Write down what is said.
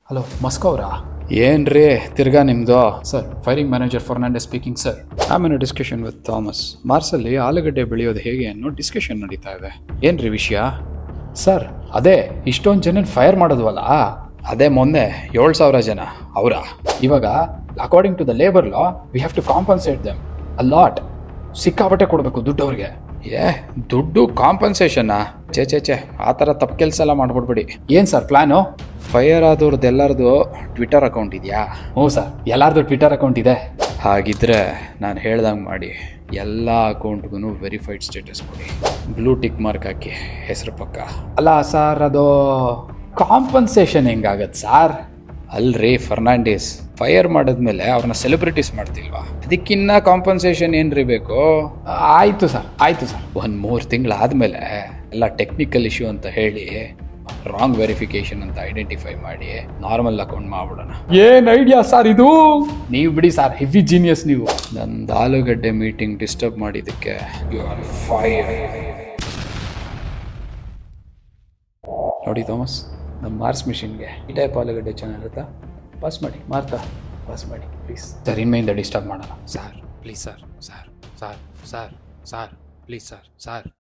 hello ಮಸ್ಕೋ ಅವರಾ ಏನ್ರಿ ತಿರ್ಗಾ ನಿಮ್ಮದು sir firing manager Fernandes speaking sir ಆಮೇಲೆ ಡಿಸ್ಕಷನ್ ವಿತ್ ಥಾಮಸ್ ಮಾರ್ಸಲ್ಲಿ ಆಲೂಗಡ್ಡೆ ಬೆಳೆಯೋದು ಹೇಗೆ ಅನ್ನೋ ಡಿಸ್ಕಷನ್ ನಡೀತಾ ಇದೆ ಏನ್ರಿ ವಿಷಯ ಸರ್ ಅದೇ ಇಷ್ಟೊಂದು ಜನ ಫೈರ್ ಮಾಡೋದ್ವಲ್ಲ ಅದೇ ಮೊನ್ನೆ ಏಳು ಸಾವಿರ ಜನ ಅವರಾ ಇವಾಗ according to the labour law we have to compensate them a lot ಸಿಕ್ಕಾಪಟ್ಟೆ ಕೊಡಬೇಕು ದುಡ್ಡು ಅವ್ರಿಗೆ ಏ ದುಡ್ಡು ಕಾಂಪನ್ಸೇಷನ್ನಾ ಚೇ ಚೇ ಚೇ ಆ ಥರ ತಪ್ಪು ಕೆಲಸ ಎಲ್ಲ ಮಾಡ್ಬಿಡ್ಬೇಡಿ ಏನು ಸರ್ ಪ್ಲಾನು ಫೈರ್ ಆದವ್ರದ್ದು ಎಲ್ಲರದು ಟ್ವಿಟರ್ ಅಕೌಂಟ್ ಇದೆಯಾ ಹ್ಞೂ ಸರ್ ಎಲ್ಲಾರ್ದು ಟ್ವಿಟರ್ ಅಕೌಂಟ್ ಇದೆ ಹಾಗಿದ್ರೆ ನಾನು ಹೇಳ್ದಂಗೆ ಮಾಡಿ ಎಲ್ಲ ಅಕೌಂಟ್ಗೂ ವೆರಿಫೈಡ್ ಸ್ಟೇಟಸ್ ಕೊಡಿ ಬ್ಲೂ ಟಿಕ್ ಮಾರ್ಕ್ ಹಾಕಿ ಹೆಸರು ಪಕ್ಕ ಅಲ್ಲ ಸರ್ ಅದು ಕಾಂಪನ್ಸೇಷನ್ ಹೆಂಗಾಗತ್ತೆ ಸರ್ ಅಲ್ರಿ ಫರ್ನಾಂಡಿಸ್ ಫೈರ್ ಮಾಡಿದ್ಮೇಲೆ ಅವ್ರನ್ನ ಸೆಲೆಬ್ರಿಟೀಸ್ ಮಾಡ್ತಿಲ್ವಾ ಅದಕ್ಕಿನ್ನ ಕಾಂಪನ್ಸೇಷನ್ ಏನ್ರಿ ಬೇಕು ಆಯಿತು ಸರ್ ಆಯಿತು ಸರ್ ಒಂದು ಮೂರು ತಿಂಗಳಾದಮೇಲೆ ಎಲ್ಲ ಟೆಕ್ನಿಕಲ್ ಇಶ್ಯೂ ಅಂತ ಹೇಳಿ ರಾಂಗ್ ವೆರಿಫಿಕೇಶನ್ ಅಂತ ಐಡೆಂಟಿಫೈ ಮಾಡಿ ನಾರ್ಮಲ್ ಅಕೌಂಟ್ ಮಾಡ್ಬಿಡೋಣ ಏನ್ ಐಡಿಯಾ ಸರ್ ಇದು ನೀವು ಬಿಡಿ ಸರ್ ಹೆವಿ ಜೀನಿಯಸ್ ನೀವು ನಂದು ಆಲೂಗಡ್ಡೆ ಮೀಟಿಂಗ್ ಡಿಸ್ಟರ್ಬ್ ಮಾಡಿದ್ದಕ್ಕೆ ಯು ಆರ್ ಫೈರ್ ನೋಡಿ ಥಾಮಸ್ ನಮ್ಮ ಮಾರ್ಸ್ ಮಿಷಿನ್ಗೆ ಈ ಟೈಪ್ ಆಲೂಗಡ್ಡೆ ಚೆನ್ನಾಗಿರುತ್ತಾ ಪಾಸ್ ಮಾಡಿ ಮಾರ್ತಾ ಪಾಸ್ ಮಾಡಿ ಪ್ಲೀಸ್ ಸರ್ ಇನ್ಮೆಯಿಂದ ಡಿಸ್ಟರ್ಬ್ ಮಾಡಲ್ಲ sir please sir sir sir sir sir please sir sir